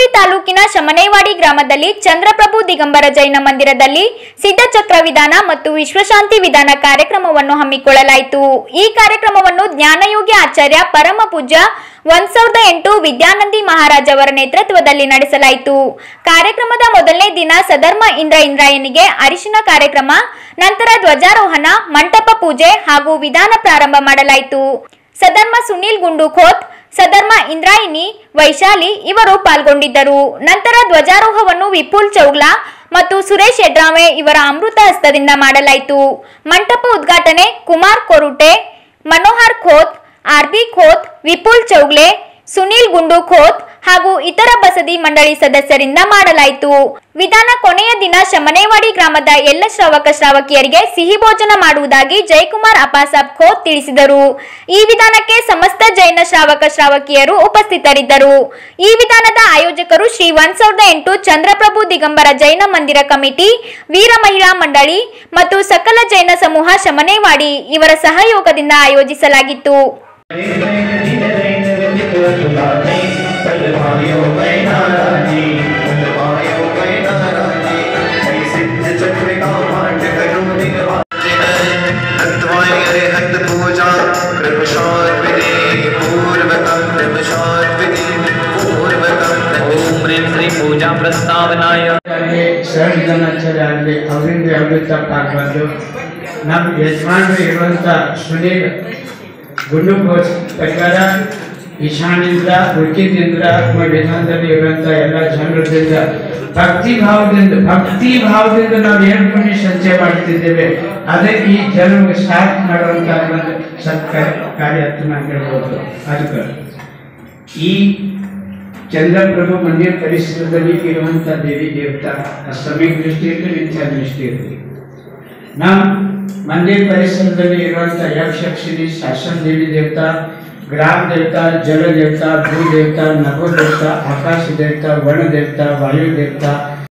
ತಾಲೂಕಿನ ಶಮನೇವಾಡಿ ಗ್ರಾಮದಲ್ಲಿ ಚಂದ್ರಪ್ರಭು ದಿಗಂಬರ ಜೈನ ಮಂದಿರದಲ್ಲಿ ಸಿದ್ಧಚಕ್ರ ವಿಧಾನ ಮತ್ತು ವಿಶ್ವಶಾಂತಿ ವಿಧಾನ ಕಾರ್ಯಕ್ರಮವನ್ನು ಹಮ್ಮಿಕೊಳ್ಳಲಾಯಿತು ಈ ಕಾರ್ಯಕ್ರಮವನ್ನು ಜ್ಞಾನಯೋಗಿ ಆಚಾರ್ಯ ಪರಮ ಪೂಜ್ಯ ಒಂದ್ ಸಾವಿರದ ಎಂಟು ವಿದ್ಯಾನಂದಿ ಮಹಾರಾಜ್ ಅವರ ನೇತೃತ್ವದಲ್ಲಿ ನಡೆಸಲಾಯಿತು ಕಾರ್ಯಕ್ರಮದ ಮೊದಲನೇ ದಿನ ಸಧರ್ಮ ಇಂದ್ರ ಇಂದ್ರಾಯನಿಗೆ ಅರಿಶಿನ ಕಾರ್ಯಕ್ರಮ ನಂತರ ಧ್ವಜಾರೋಹಣ ಮಂಟಪ ಪೂಜೆ ಹಾಗೂ ವಿಧಾನ ಪ್ರಾರಂಭ ಮಾಡಲಾಯಿತು ಸಧರ್ಮ ಸುನೀಲ್ ಗುಂಡುಖೋತ್ ಸಧರ್ಮ ಇಂದ್ರಾಯಿನಿ ವೈಶಾಲಿ ಇವರು ಪಾಲ್ಗೊಂಡಿದ್ದರು ನಂತರ ಧ್ವಜಾರೋಹವನ್ನು ವಿಪುಲ್ ಚೌಗ್ಲಾ ಮತ್ತು ಸುರೇಶ್ ಯಡ್ರಾವೆ ಇವರ ಅಮೃತ ಹಸ್ತದಿಂದ ಮಾಡಲಾಯಿತು ಮಂಟಪ ಉದ್ಘಾಟನೆ ಕುಮಾರ್ ಕೊರುಟೆ ಮನೋಹರ್ ಖೋತ್ ಆರ್ಬಿ ಖೋತ್ ವಿಪುಲ್ ಚೌಗ್ಲೆ ಸುನೀಲ್ ಗುಂಡು ಖೋತ್ ಹಾಗೂ ಇತರ ಬಸದಿ ಮಂಡಳಿ ಸದಸ್ಯರಿಂದ ಮಾಡಲಾಯಿತು ವಿಧಾನ ಕೊನೆಯ ದಿನ ಶಮನೇವಾಡಿ ಗ್ರಾಮದ ಎಲ್ಲ ಶ್ರಾವಕ ಶ್ರಾವಕಿಯರಿಗೆ ಸಿಹಿ ಭೋಜನ ಮಾಡುವುದಾಗಿ ಜಯಕುಮಾರ್ ಅಪಾಸಾಬ್ ಖೋತ್ ತಿಳಿಸಿದರು ಈ ವಿಧಾನಕ್ಕೆ ಸಮಸ್ತ ಜೈನ ಶ್ರಾವಕ ಶ್ರಾವಕಿಯರು ಉಪಸ್ಥಿತರಿದ್ದರು ಈ ವಿಧಾನದ ಆಯೋಜಕರು ಶ್ರೀ ಒಂದ್ ಸಾವಿರದ ಎಂಟು ಚಂದ್ರಪ್ರಭು ದಿಗಂಬರ ಜೈನ ಮಂದಿರ ಕಮಿಟಿ ವೀರ ಮಹಿಳಾ ಮಂಡಳಿ ಮತ್ತು ಸಕಲ ಜೈನ ಸಮೂಹ ಶಮನೇವಾಡಿ ಇವರ ಸಹಯೋಗದಿಂದ ಆಯೋಜಿಸಲಾಗಿತ್ತು ಓಂ ಹ್ರೀಂ ಶ್ರೀ ಪೂಜಾ ಪ್ರಸ್ತಾವನಾಯ ಆಗಲಿ ಶರಣ ಜನಾಚಾರ್ಯ ಆಗಲಿ ಅವರಿಂದ ಯಾವುದೇ ತಪ್ಪಾಗಬಾರ್ದು ನಮ್ಮ ಯಜಮಾನರು ಇರುವಂಥ ಸುನೀಲ್ ಗುಂಡು ಕೋಚ್ ಪ್ರಕಾರ ಈಶಾನ್ಯದಿಂದ ಉಳ್ಕಿದಿಂದ ಅಥವಾ ವಿಧಾನದಲ್ಲಿ ಇರುವಂಥ ಎಲ್ಲ ಜನರದಿಂದ ಭಕ್ತಿ ಭಾವದಿಂದ ಭಕ್ತಿ ಭಾವದಿಂದ ನಾವು ಏನು ಪುಣ್ಯ ಸಂಚಯ ಮಾಡ್ತಿದ್ದೇವೆ ಅದೇ ಈ ಜನರಿಗೆ ಸ್ಟಾರ್ಟ್ ಮಾಡುವಂಥ ಒಂದು ಸತ್ಕಾರ ಕಾರ್ಯ ಅಂತ ನಾನು ಹೇಳ್ಬೋದು ಅದಕ್ಕೆ ಈ ಚಂದ್ರಪ್ರಭು ಮಂದಿರ ಪರಿಸರದಲ್ಲಿ ಇರುವಂಥ ದೇವಿ ದೇವತಾ ಅಷ್ಟಮಿಕ್ ದೃಷ್ಟಿ ಇರಲಿ ಮಿಥ್ಯಾ ದೃಷ್ಟಿ ಇರಲಿ ನಮ್ಮ ಮಂದಿರ ಪರಿಸರದಲ್ಲಿ ಇರುವಂಥ ಯಕ್ಷಕ್ಷಿಣಿ ಶಾಸನ ದೇವಿ ದೇವತಾ ಗ್ರಾಮ ದೇವತಾ ಜಲ ದೇವತಾ ಭೂ ದೇವತಾ ನಭೋ ದೇವತಾ ಆಕಾಶ ದೇವತಾ ವನ ದೇವತಾ ವಾಯು ದೇವತಾ